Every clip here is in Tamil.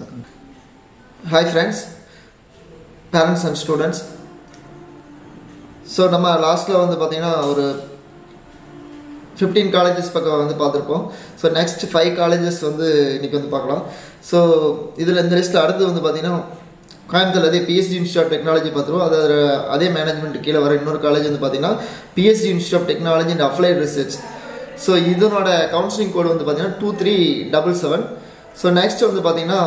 hi friends parents and students so நம்ம லாஸ்ட்டில் வந்து பார்த்தீங்கன்னா ஒரு ஃபிஃப்டீன் காலேஜஸ் பக்கம் வந்து பார்த்துருப்போம் ஸோ நெக்ஸ்ட் ஃபைவ் காலேஜஸ் வந்து இன்றைக்கி வந்து பார்க்கலாம் ஸோ இதில் இந்த லிஸ்ட்டில் அடுத்து வந்து பார்த்தீங்கன்னா கோயம்புத்தூர் அதே பிஎஸ்டி இன்ஸ்டியூட் ஆஃப் டெக்னாலஜி பார்த்துருவோம் அது அதே மேனேஜ்மெண்ட் கீழே வர இன்னொரு காலேஜ் வந்து பார்த்தீங்கன்னா PST institute of technology and applied research so இதனோட கவுன்சிலிங் கோடு வந்து பார்த்தீங்கன்னா two three double seven so next வந்து பார்த்தீங்கன்னா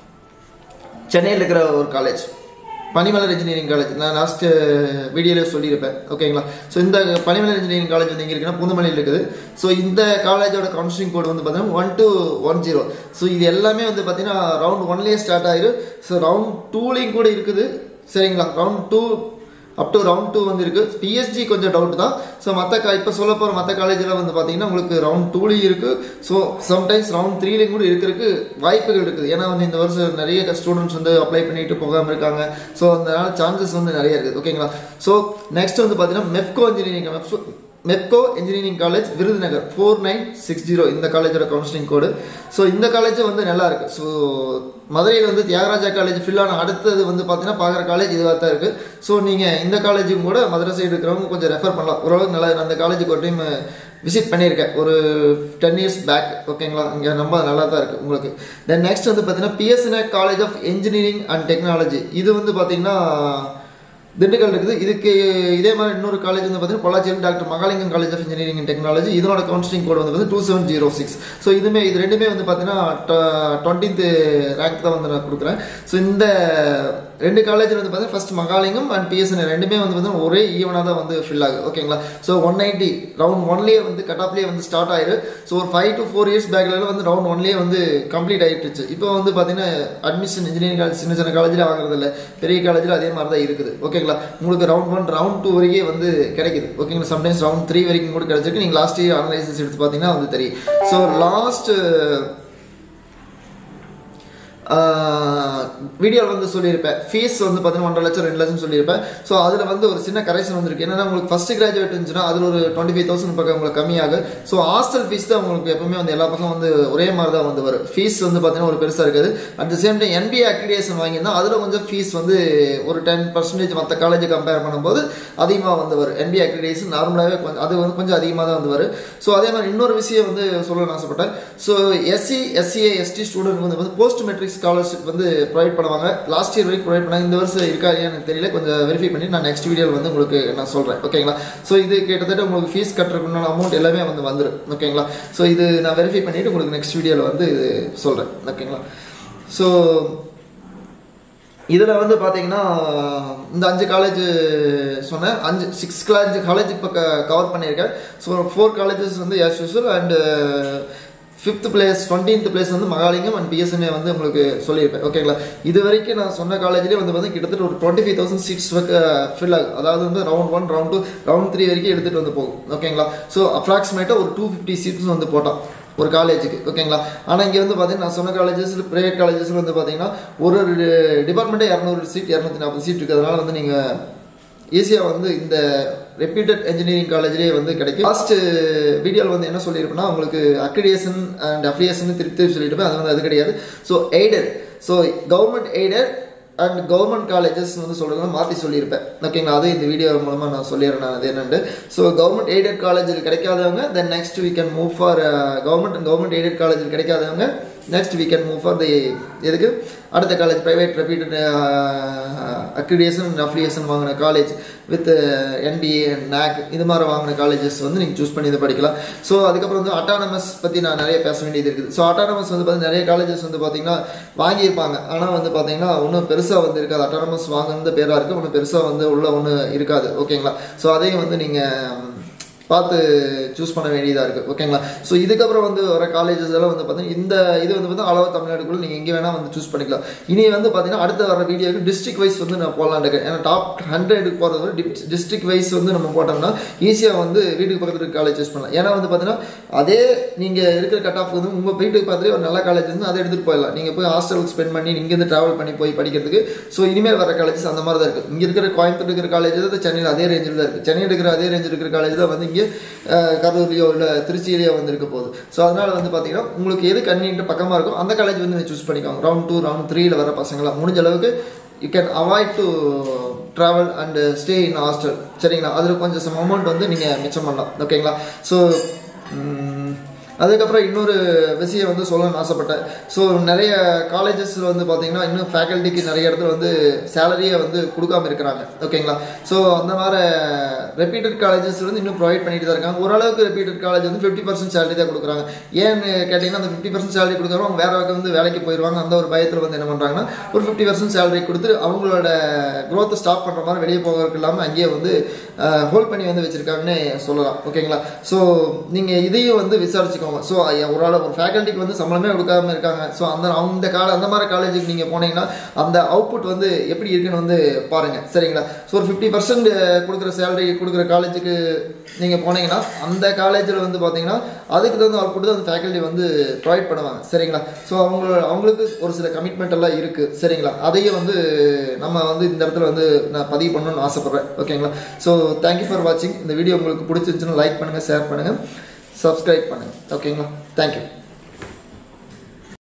சென்னையில் இருக்கிற ஒரு காலேஜ் பனிமலர் இன்ஜினியரிங் காலேஜ் நான் லாஸ்ட் வீடியோவில் சொல்லியிருப்பேன் ஓகேங்களா ஸோ இந்த பனிமலர் இன்ஜினியரிங் காலேஜ் வந்து எங்கே இருக்குன்னா புதுமலையில் இருக்குது ஸோ இந்த காலேஜோட கவுன்சிலிங் கோட் வந்து பார்த்தீங்கன்னா one two one zero so இது எல்லாமே வந்து பார்த்தீங்கன்னா ரவுண்ட் ஒன்லேயே ஸ்டார்ட் ஆயிரும் ஸோ ரவுண்ட் டூலேயும் கூட இருக்குது சரிங்களா round two up to round two வந்து இருக்குது பிஎஸ்ஜி கொஞ்சம் டவுட் தான் ஸோ மற்ற கா இப்போ சொல்ல போகிற மற்ற காலேஜில் வந்து பார்த்தீங்கன்னா உங்களுக்கு ரவுண்ட் டூலேயும் இருக்குது ஸோ சம்டைம்ஸ் ரவுண்ட் த்ரீலேயும் கூட இருக்கிறதுக்கு வாய்ப்புகள் இருக்குது ஏன்னா வந்து இந்த வருஷம் நிறைய ஸ்டூடெண்ட்ஸ் வந்து அப்ளை பண்ணிட்டு போகாமல் இருக்காங்க ஸோ அதனால சான்சஸ் வந்து நிறைய இருக்குது ஓகேங்களா ஸோ நெக்ஸ்ட் வந்து பார்த்தீங்கன்னா Mepco engineering Mepco engineering college Virudhunagar four nine six zero இந்த காலேஜோட கவுன்சிலிங் கோடு ஸோ இந்த காலேஜ் வந்து நல்லா இருக்கு ஸோ மதுரையில் வந்து தியாகராஜா காலேஜ் ஃபில் ஆன அடுத்தது வந்து பார்த்தீங்கன்னா பார்க்குற காலேஜ் இதுவாக தான் இருக்குது ஸோ நீங்கள் இந்த காலேஜும் கூட மதுரை சைடு இருக்கிறவங்க கொஞ்சம் ரெஃபர் பண்ணலாம் ஓரளவுக்கு நல்லா நான் அந்த காலேஜுக்கு ஒரு டைம் விசிட் பண்ணியிருக்கேன் ஒரு டென் இயர்ஸ் பேக் ஓகேங்களா இங்கே ரொம்ப நல்லா தான் இருக்குது உங்களுக்கு தென் நெக்ஸ்ட் வந்து பார்த்தீங்கன்னா PSNA college of engineering and technology இது வந்து பார்த்தீங்கன்னா திண்டுக்கல் இருக்குது இதுக்கு இதே மாதிரி இன்னொரு காலேஜ் வந்து பார்த்தீங்கன்னா பொள்ளாச்சியில் doctor Mahalingam college of engineering and technology இதனோட கவுன்சிலிங் கோட் வந்து two seven zero six so இதுமே இது ரெண்டுமே வந்து பார்த்தீங்கன்னா டுவெண்ட்டீன்த் ரேங்க் தான் வந்து நான் கொடுக்குறேன் ஸோ இந்த ரெண்டு காலேஜில் வந்து பார்த்தீங்கன்னா ஃபர்ஸ்ட் மகாலிங்கம் அண்ட் பிஎஸ்என் ரெண்டுமே வந்து பார்த்தீங்கன்னா ஒரே ஈவனாக தான் வந்து ஃபில் ஆகுது ஓகேங்களா ஸோ ஒன் நைன்ட்டி ரவுண்ட் ஒன்லேயே வந்து கட் ஆஃப்லேயே வந்து ஸ்டார்ட் ஆயிரு ஸோ ஒரு ஃபைவ் டு ஃபோர் இயர்ஸ் பேக்ல வந்து ரவுண்ட் ஒன்லேயே வந்து கம்ப்ளீட் ஆகிட்டுச்சு இப்போ வந்து பார்த்தீங்கன்னா அட்மிஷன் இன்ஜினியரிங் காலேஜ் சின்ன சின்ன காலேஜில் வாங்குறது இல்லை பெரிய காலேஜில் அதே மாதிரி தான் இருக்குது ஓகேங்களா உங்களுக்கு ரவுண்ட் ஒன் ரவுண்ட் டூ வரைக்கும் வந்து கிடைக்குது ஓகேங்களா சம்டைம்ஸ் ரவுண்ட் த்ரீ வரைக்கும் கூட கிடைச்சிருக்கு நீங்கள் லாஸ்ட் இயர் அனலைசிஸ் எடுத்து பார்த்தீங்கன்னா வந்து தெரியும் ஸோ லாஸ்ட் வீடியோவில் வந்து சொல்லியிருப்பேன் ஃபீஸ் வந்து பார்த்தீங்கன்னா ஒன்றரை லட்சம் ரெண்டு லட்சம் சொல்லியிருப்பேன் ஸோ அதில் வந்து ஒரு சின்ன கரெக்ஷன் வந்திருக்கு என்னன்னா உங்களுக்கு ஃபஸ்ட் கிராஜுவேட் இருந்துச்சுன்னா அதில் ஒரு டுவெண்ட்டி ஃபைவ் தௌசண்ட் பக்கம் உங்களுக்கு கம்மியாகும் ஸோ ஹாஸ்டல் ஃபீஸ் தான் உங்களுக்கு எப்பவுமே வந்து எல்லா பக்கம் வந்து ஒரே மாதிரி தான் வந்து வரும் ஃபீஸ் வந்து பார்த்தீங்கன்னா ஒரு பெருசாக இருக்குது at the same time NBA accreditation வாங்கியிருந்தா அதில் கொஞ்சம் ஃபீஸ் வந்து ஒரு டென் பர்சன்டேஜ் மற்ற காலேஜை கம்பேர் பண்ணும்போது அதிகமாக வந்து வரும் என்பிஏ அக்ரிடேஷன் நார்மலாகவே கொஞ்சம் அது வந்து கொஞ்சம் அதிகமாக தான் வந்து வரும் ஸோ அதே மாதிரி இன்னொரு விஷயம் வந்து சொல்லணும்னு ஆசைப்பட்டேன் so SC SCA ST student வந்து வந்து போஸ்ட் மெட்ரிக் ஸ்காலர்ஷிப் வந்து ப்ரொவைட் பண்ணுவாங்க லாஸ்ட் இயர் வரைக்கும் ப்ரொவைட் பண்ணாங்க இந்த வருஷம் இருக்கா எனக்கு தெரியல கொஞ்சம் வெரிஃபை பண்ணி நான் நெக்ஸ்ட் வீடியோவில் வந்து உங்களுக்கு நான் சொல்கிறேன் ஓகேங்களா ஸோ இது கிட்டத்தட்ட உங்களுக்கு ஃபீஸ் கட்டுறதுக்குண்டான அமௌண்ட் எல்லாமே வந்து வந்துடும் ஓகேங்களா ஸோ இது நான் வெரிஃபை பண்ணிவிட்டு உங்களுக்கு நெக்ஸ்ட் வீடியோவில் வந்து இது சொல்கிறேன் ஓகேங்களா ஸோ இதில் வந்து பார்த்தீங்கன்னா இந்த அஞ்சு காலேஜ் சொன்னேன் அஞ்சு சிக்ஸ் காலேஜ் காலேஜ் இப்போ கவர் பண்ணியிருக்கேன் ஸோ ஃபோர் காலேஜஸ் வந்து as usual and fifth place twentieth place வந்து மகாலிங்கம் அண்ட் பிஎஸ்என்ஏ வந்து உங்களுக்கு சொல்லியிருப்பேன் ஓகேங்களா இது வரைக்கும் நான் சொன்ன காலேஜ்லேயே வந்து வந்து கிட்டத்தட்ட ஒரு twenty five thousand seats fill ஆகும் அதாவது வந்து round one round two round three வரைக்கும் எடுத்துகிட்டு வந்து போகும் ஓகேங்களா ஸோ அப்ராக்சிமேட்டாக ஒரு டூ ஃபிஃப்டி சீட்ஸ் வந்து போட்டோம் ஒரு காலேஜுக்கு ஓகேங்களா ஆனால் இங்கே வந்து பார்த்தீங்கன்னா நான் சொன்ன காலேஜஸ் ப்ரைவேட் காலேஜஸில் வந்து பார்த்தீங்கன்னா ஒரு ஒரு டிபார்ட்மெண்ட்டே இரநூறு சீட் இரநூத்தி நாற்பது சீட் இருக்கிறதுனால வந்து நீங்கள் ஈஸியாக வந்து இந்த ரெப்யூட்டட் இன்ஜினியரிங் காலேஜ்லேயே வந்து கிடைக்கும் லாஸ்ட் வீடியோவில் வந்து என்ன சொல்லியிருப்பேன்னா உங்களுக்கு அக்ரிடேஷன் அண்ட் அஃபிலியேஷன் திருப்பி சொல்லியிருப்பேன் அது வந்து அது கிடையாது so aided so government aided and government colleges வந்து சொல்கிறது மாற்றி சொல்லியிருப்பேன் ஓகேங்களா அது இந்த வீடியோ மூலமாக நான் சொல்லிடுறேன் நான் அது என்னென்னு ஸோ கவர்மெண்ட் எய்டட் காலேஜில் கிடைக்காதவங்க then next we can move for government and government aided காலேஜில் கிடைக்காதவங்க next we can move for the எதுக்கு அடுத்த college private reputed accreditation and affiliation வாங்கின காலேஜ் வித் என்பிஏ நேக் இது மாதிரி வாங்கின காலேஜஸ் வந்து நீங்கள் சூஸ் பண்ணி இதை படிக்கலாம் ஸோ அதுக்கப்புறம் வந்து அட்டானமஸ் பற்றி நான் நிறைய பேச வேண்டியது இருக்குது ஸோ அட்டானமஸ் வந்து பார்த்தீங்கன்னா நிறைய காலேஜஸ் வந்து பார்த்தீங்கன்னா வாங்கியிருப்பாங்க ஆனால் வந்து பார்த்தீங்கன்னா ஒன்றும் பெருசாக வந்து இருக்காது அட்டானமஸ் வாங்கினது பேராக இருக்குது ஒன்றும் பெருசாக வந்து உள்ள ஒன்றும் இருக்காது ஓகேங்களா ஸோ அதையும் வந்து நீங்கள் பார்த்து சூஸ் பண்ண வேண்டியதாக இருக்குது ஓகேங்களா ஸோ இதுக்கப்புறம் வந்து வர காலேஜஸ் எல்லாம் வந்து பார்த்தீங்கன்னா இந்த இது வந்து பார்த்தா அளவு தமிழ்நாடுக்குள்ள நீங்கள் எங்கே வேணால் வந்து சூஸ் பண்ணிக்கலாம் இனி வந்து பார்த்தீங்கன்னா அடுத்த வர வீடியோக்கு டிஸ்ட்ரிக் வைஸ் வந்து நான் போடலான் இருக்கேன் ஏன்னா டாப் ஹண்ட்ரடுக்கு போகிறது வரை டிஸ்ட்ரிக் வைஸ் வந்து நம்ம போட்டோம்னா ஈஸியாக வந்து வீட்டுக்கு பக்கத்தில் இருக்க காலேஜ் சூஸ் பண்ணலாம் ஏன்னா வந்து பார்த்தீங்கன்னா அதே நீங்கள் இருக்கிற கட் ஆஃப் வந்து உங்கள் வீட்டுக்கு பார்த்துட்டு ஒரு நல்ல காலேஜ் வந்து அதை எடுத்துகிட்டு போயிடலாம் நீங்கள் போய் ஹாஸ்டலுக்கு ஸ்பெண்ட் பண்ணி இங்கேருந்து ட்ராவல் பண்ணி போய் படிக்கிறதுக்கு ஸோ இனிமேல் வர காலேஜஸ் அந்த மாதிரி தான் இருக்குது இங்கே இருக்கிற கோயம்புத்தூர் இருக்கிற காலேஜ் தான் சென்னையில் அதே ரேஞ்சில் தான் இருக்குது சென்னையில் இருக்கிற அதே ரேஞ்சில் இருக்கிற காலேஜ் தான் வந்து இங்கே இங்கே அஹ், கரூர்லையோ இல்லை திருச்சியிலையோ வந்து இருக்க போகுது ஸோ அதனால் வந்து பார்த்தீங்கன்னா உங்களுக்கு எது கன்வீனியன்ட் பக்கமாக இருக்கும் அந்த காலேஜ் வந்து நீங்கள் சூஸ் பண்ணிக்கோங்க ரவுண்ட் டூ ரவுண்ட் த்ரீல வர பசங்களாம் முடிஞ்ச அளவுக்கு you can avoid to travel and stay in hostel சரிங்களா அதில் கொஞ்சம் சம் அமௌண்ட் வந்து நீங்கள் மிச்சம் பண்ணலாம் ஓகேங்களா ஸோ அதுக்கப்புறம் இன்னொரு விஷயம் வந்து சொல்லணும்னு ஆசைப்பட்டேன் ஸோ நிறைய காலேஜஸில் வந்து பார்த்தீங்கன்னா இன்னும் ஃபேக்கல்ட்டிக்கு நிறைய இடத்துல வந்து சேலரியை வந்து கொடுக்காம இருக்கிறாங்க ஓகேங்களா ஸோ அந்த மாதிரி ரெப்யூட்டட் காலேஜஸ் வந்து இன்னும் ப்ரொவைட் பண்ணிட்டு தான் இருக்காங்க ஓரளவுக்கு ரெப்யூட்டட் காலேஜ் வந்து ஃபிஃப்டி பர்சன்ட் சேலரி தான் கொடுக்குறாங்க ஏன்னு கேட்டிங்கன்னா அந்த ஃபிஃப்டி பர்சன்ட் சேலரி கொடுக்குறவங்க வேற பக்கம் வந்து வேலைக்கு போயிடுவாங்க அந்த ஒரு பயத்தில் வந்து என்ன பண்ணுறாங்கன்னா ஒரு ஃபிஃப்டி பர்சன்ட் சேலரி கொடுத்து அவங்களோட growth ஸ்டாப் பண்ணுற மாதிரி வெளியே போகிறதுக்கு இல்லாமல் அங்கேயே வந்து ஹோல்ட் பண்ணி வந்து வச்சுருக்காங்கன்னு சொல்லலாம் ஓகேங்களா ஸோ நீங்கள் இதையும் வந்து விசாரிச்சுக்கோங்க ஸோ ஒரு ஆள் ஒரு ஃபேக்கல்ட்டிக்கு வந்து சம்பளமே கொடுக்காம இருக்காங்க ஸோ அந்த அந்த கால அந்த மாதிரி காலேஜுக்கு நீங்கள் போனீங்கன்னா அந்த அவுட்புட் வந்து எப்படி இருக்குன்னு வந்து பாருங்கள் சரிங்களா ஸோ ஒரு ஃபிஃப்டி பர்சன்ட் கொடுக்குற சேலரி கொடுக்குற காலேஜுக்கு நீங்கள் போனீங்கன்னா அந்த காலேஜில் வந்து பார்த்தீங்கன்னா அதுக்கு தகுந்த அவுட்புட் தான் அந்த ஃபேக்கல்ட்டி வந்து ப்ரொவைட் பண்ணுவாங்க சரிங்களா ஸோ அவங்க அவங்களுக்கு ஒரு சில கமிட்மெண்ட் எல்லாம் இருக்குது சரிங்களா அதையும் வந்து நம்ம வந்து இந்த இடத்துல வந்து நான் பதிவு பண்ணணும்னு ஆசைப்பட்றேன் ஓகேங்களா ஸோ தேங்க்யூ ஃபார் வாட்சிங் இந்த வீடியோ உங்களுக்கு பிடிச்சிருந்துச்சுன்னா லைக் பண்ணுங்கள் ஷேர் பண்ணுங்கள் சப்ஸ்கிரைப் பண்ணுங்கள் ஓகேங்களா தேங்க்யூ